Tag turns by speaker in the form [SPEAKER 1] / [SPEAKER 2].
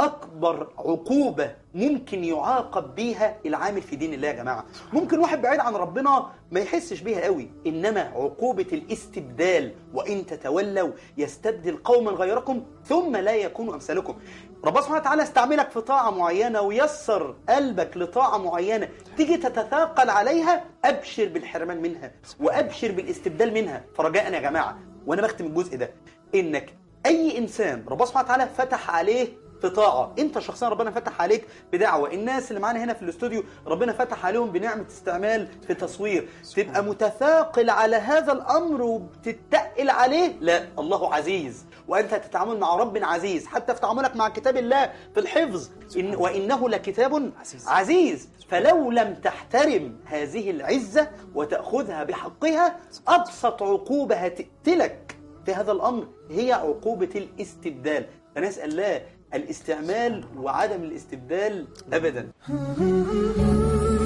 [SPEAKER 1] اكبر عقوبه ممكن يعاقب بيها العامل في دين الله يا جماعه ممكن واحد بعيد عن ربنا ما يحسش بيها قوي انما عقوبه الاستبدال وان تتولوا يستبدل قوما غيركم ثم لا يكونوا امثالكم ربنا سبحانه وتعالى استعملك في طاعه معينه ويسر قلبك لطاعه معينه تيجي تتثاقل عليها ابشر بالحرمان منها وابشر بالاستبدال منها فرجاء يا جماعه وانا بختم الجزء ده انك اي انسان ربنا سبحانه وتعالى فتح عليه في طاعه انت شخصيا ربنا فتح عليك بدعوه الناس اللي معانا هنا في الاستوديو ربنا فتح عليهم بنعمه استعمال في تصوير تبقى متثاقل على هذا الامر وبتتقل عليه لا الله عزيز وانت تتعامل مع رب عزيز حتى في تعاملك مع كتاب الله في الحفظ إن وانه لكتاب
[SPEAKER 2] عزيز.
[SPEAKER 1] عزيز فلو لم تحترم هذه العزه وتاخذها بحقها ابسط عقوبه هتقتلك في هذا الامر هي عقوبه الاستبدال فنسال الله الاستعمال وعدم الاستبدال ابدا